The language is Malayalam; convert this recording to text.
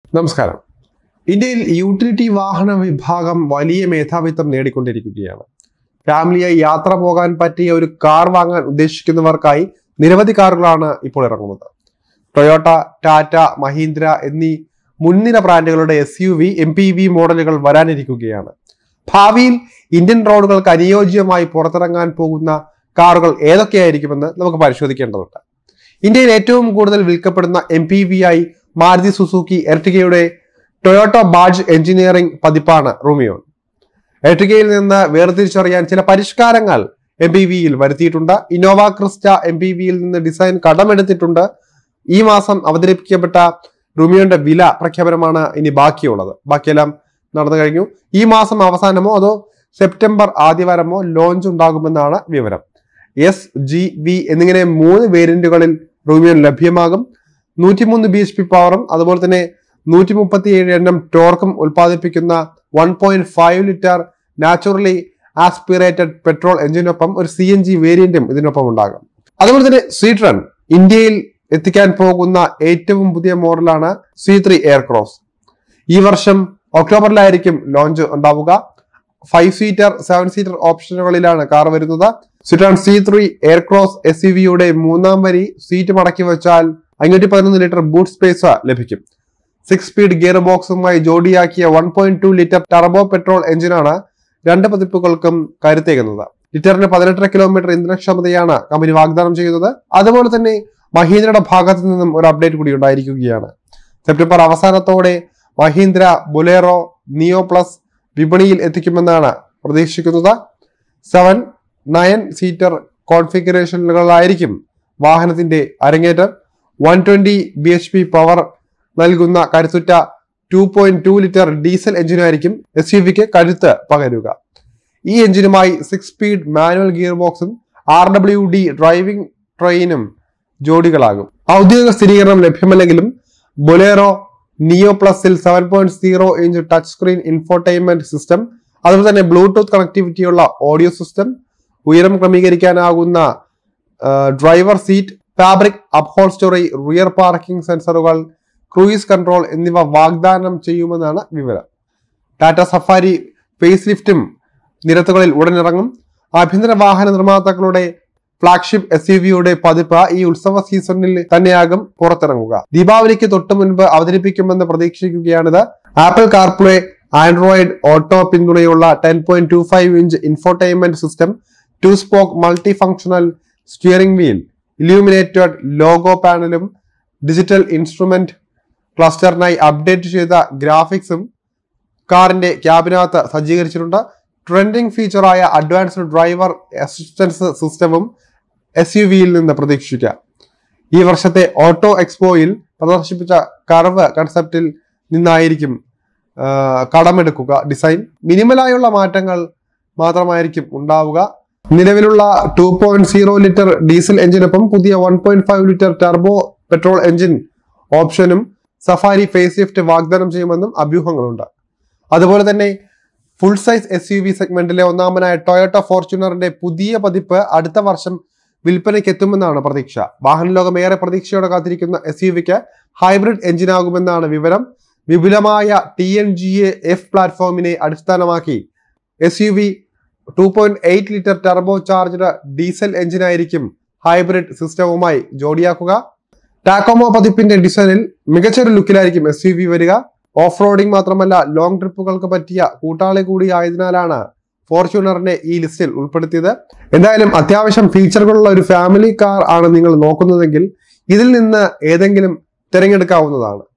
നമസ്കാരം ഇന്ത്യയിൽ യൂട്ടിലിറ്റി വാഹന വിഭാഗം വലിയ മേധാവിത്വം നേടിക്കൊണ്ടിരിക്കുകയാണ് ഫാമിലിയായി യാത്ര പോകാൻ പറ്റിയ ഒരു കാർ വാങ്ങാൻ ഉദ്ദേശിക്കുന്നവർക്കായി നിരവധി കാറുകളാണ് ഇപ്പോൾ ഇറങ്ങുന്നത് ടൊയോട്ട ടാറ്റ മഹീന്ദ്ര എന്നീ മുൻനിര ബ്രാൻഡുകളുടെ S U V M P V മോഡലുകൾ വരാനിരിക്കുകയാണ് ഭാവിയിൽ ഇന്ത്യൻ റോഡുകൾക്ക് അനുയോജ്യമായി പുറത്തിറങ്ങാൻ പോകുന്ന കാറുകൾ ഏതൊക്കെയായിരിക്കുമെന്ന് നമുക്ക് പരിശോധിക്കേണ്ടതുണ്ട് ഇന്ത്യയിൽ ഏറ്റവും കൂടുതൽ വിൽക്കപ്പെടുന്ന എം പി വി ആയി മാരുതി സുസുക്കി എർട്ടിഗയുടെ ടൊയോട്ട ബാഡ്ജ് എഞ്ചിനീയറിംഗ് പതിപ്പാണ് റൂമിയോൺ എർട്ടിഗയിൽ നിന്ന് വേർതിരിച്ചറിയാൻ ചില പരിഷ്കാരങ്ങൾ എം പി വിയിൽ വരുത്തിയിട്ടുണ്ട് ഇന്നോവ ക്രിസ്റ്റ എം പി വിയിൽ നിന്ന് ഡിസൈൻ കടമെടുത്തിട്ടുണ്ട് ഈ മാസം അവതരിപ്പിക്കപ്പെട്ട റൂമിയോന്റെ വില പ്രഖ്യാപനമാണ് ഇനി ബാക്കിയുള്ളത് ബാക്കിയെല്ലാം നടന്നു കഴിഞ്ഞു ഈ മാസം അവസാനമോ അതോ സെപ്റ്റംബർ ആദ്യവാരമോ ലോഞ്ച് ഉണ്ടാകുമെന്നാണ് വിവരം എസ് ജി വി എന്നിങ്ങനെ മൂന്ന് വേരിയന്റുകളിൽ റൂമിയോൻ ലഭ്യമാകും നൂറ്റിമൂന്ന് ബി എച്ച് പി പവറും അതുപോലെ തന്നെ നൂറ്റി മുപ്പത്തിയേഴ് എണ്ണം ടോർക്കും ഉൽപ്പാദിപ്പിക്കുന്ന one point five litre naturally aspirated petrol എഞ്ചിനൊപ്പം ഒരു സി എൻ ജി വേരിയന്റും ഇതിനൊപ്പം ഉണ്ടാകും അതുപോലെ തന്നെ സീട്രൺ ഇന്ത്യയിൽ എത്തിക്കാൻ പോകുന്ന ഏറ്റവും പുതിയ മോഡലാണ് സി ത്രീ എയർക്രോസ് ഈ വർഷം ഒക്ടോബറിലായിരിക്കും ലോഞ്ച് ഉണ്ടാവുക ഫൈവ് സീറ്റർ സെവൻ സീറ്റർ ഓപ്ഷനുകളിലാണ് കാർ വരുന്നത് Citroen C three Aircross S U വിയുടെ മൂന്നാം വരി സീറ്റ് മടക്കി വെച്ചാൽ അഞ്ഞൂറ്റി പതിനൊന്ന് ലിറ്റർ ബൂട്ട് സ്പേസ് ലഭിക്കും സിക്സ് സ്പീഡ് ഗിയർ ബോക്സുമായി ജോഡിയാക്കിയ one point two litre turbo petrol എഞ്ചിനാണ് രണ്ട് പതിപ്പുകൾക്കും കരുത്തേകുന്നത് ലിറ്ററിന് പതിനെട്ടര കിലോമീറ്റർ ഇന്ധനക്ഷമതയാണ് കമ്പനി വാഗ്ദാനം ചെയ്യുന്നത് അതുപോലെ തന്നെ മഹീന്ദ്രയുടെ ഭാഗത്തു നിന്നും ഒരു അപ്ഡേറ്റ് കൂടി ഉണ്ടായിരിക്കുകയാണ് സെപ്റ്റംബർ അവസാനത്തോടെ മഹീന്ദ്ര ബുലേറോ നിയോ പ്ലസ് വിപണിയിൽ എത്തിക്കുമെന്നാണ് പ്രതീക്ഷിക്കുന്നത് സെവൻ നയൻ സീറ്റർ കോൺഫിഗറേഷനുകളായിരിക്കും വാഹനത്തിന്റെ അരങ്ങേറ്റം one twenty B H P power നൽകുന്ന കരുത്തുറ്റ two point two litre diesel എഞ്ചിനായിരിക്കും എസ് യു വിക്ക് കരുത്ത് പകരുക ഈ എഞ്ചിനുമായി സിക്സ് സ്പീഡ് മാനുവൽ ഗിയർ ബോക്സും ആർ ഡബ്ല്യു ഡി ഡ്രൈവിംഗ് ട്രെയിനും ജോഡികളാകും ഔദ്യോഗിക സ്ഥിരീകരണം ലഭ്യമല്ലെങ്കിലും ബൊലേറോ നിയോ പ്ലസിൽ seven point zero inch touch screen infotainment system അതുപോലെ തന്നെ ബ്ലൂടൂത്ത് കണക്ടിവിറ്റിയുള്ള ഓഡിയോ സിസ്റ്റം ഉയരം ക്രമീകരിക്കാനാകുന്ന driver seat fabric upholstery rear parking സെൻസറുകൾ ക്രൂയിസ് കൺട്രോൾ എന്നിവ വാഗ്ദാനം ചെയ്യുമെന്നാണ് വിവരം ടാറ്റ സഫാരി ഫേസ് ലിഫ്റ്റും നിരത്തുകളിൽ ഉടനിറങ്ങും ആഭ്യന്തര വാഹന നിർമ്മാതാക്കളുടെ ഫ്ലാഗ്ഷിപ്പ് എസ് യു വിയുടെ പതിപ്പ് ഈ ഉത്സവ സീസണിൽ തന്നെയാകും പുറത്തിറങ്ങുക ദീപാവലിക്ക് തൊട്ട് മുൻപ് അവതരിപ്പിക്കുമെന്ന് പ്രതീക്ഷിക്കുകയാണിത് ആപ്പിൾ കാർപ്ലേ ആൻഡ്രോയിഡ് ഓട്ടോ പിന്തുണയുള്ള ten point two five inch infotainment system two spoke multi functional steering wheel illuminated logo പാനലും ഡിജിറ്റൽ ഇൻസ്ട്രുമെന്റ് ക്ലസ്റ്ററിനായി അപ്ഡേറ്റ് ചെയ്ത ഗ്രാഫിക്സും കാറിന്റെ ക്യാബിനകത്ത് സജ്ജീകരിച്ചിട്ടുണ്ട് ട്രെൻഡിംഗ് ഫീച്ചറായ അഡ്വാൻസ്ഡ് ഡ്രൈവർ അസിസ്റ്റൻസ് സിസ്റ്റവും എസ് യു വിയിൽ നിന്ന് പ്രതീക്ഷിക്കാം ഈ വർഷത്തെ ഓട്ടോ എക്സ്പോയിൽ പ്രദർശിപ്പിച്ച കർവ് കൺസെപ്റ്റിൽ നിന്നായിരിക്കും ആ, കടമെടുക്കുക ഡിസൈൻ മിനിമലായുള്ള മാറ്റങ്ങൾ മാത്രമായിരിക്കും ഉണ്ടാവുക നിലവിലുള്ള two point zero litre diesel എഞ്ചിനൊപ്പം പുതിയ one point five litre turbo petrol engine ഓപ്ഷനും സഫാരി ഫേസ് ലിഫ്റ്റ് വാഗ്ദാനം ചെയ്യുമെന്നും അഭ്യൂഹങ്ങളുണ്ട് അതുപോലെ തന്നെ full size S U V സെഗ്മെന്റിലെ ഒന്നാമനായ ടൊയോട്ട ഫോർച്യൂണറിന്റെ പുതിയ പതിപ്പ് അടുത്ത വർഷം വിൽപ്പനയ്ക്ക് എത്തുമെന്നാണ് പ്രതീക്ഷ വാഹന ലോകം ഏറെ പ്രതീക്ഷയോടെ കാത്തിരിക്കുന്ന എസ് യു വിക്ക് ഹൈബ്രിഡ് എഞ്ചിനാകുമെന്നാണ് വിവരം വിപുലമായ T N G A F പ്ലാറ്റ്ഫോമിനെ അടിസ്ഥാനമാക്കി S U V two point eight litre turbo charged diesel എഞ്ചിനായിരിക്കും ഹൈബ്രിഡ് സിസ്റ്റവുമായി ജോഡിയാക്കുക ടാക്കോമോ പതിപ്പിന്റെ ഡിസൈനിൽ മികച്ചൊരു ലുക്കിലായിരിക്കും എസ് യു വി വരിക ഓഫ് റോഡിംഗ് മാത്രമല്ല ലോങ് ട്രിപ്പുകൾക്ക് പറ്റിയ കൂട്ടാളി കൂടി ആയതിനാലാണ് ഫോർച്യൂണറിനെ ഈ ലിസ്റ്റിൽ ഉൾപ്പെടുത്തിയത് എന്തായാലും അത്യാവശ്യം ഫീച്ചറുകളുള്ള ഒരു ഫാമിലി കാർ ആണ് നിങ്ങൾ നോക്കുന്നതെങ്കിൽ ഇതിൽ നിന്ന് ഏതെങ്കിലും തിരഞ്ഞെടുക്കാവുന്നതാണ്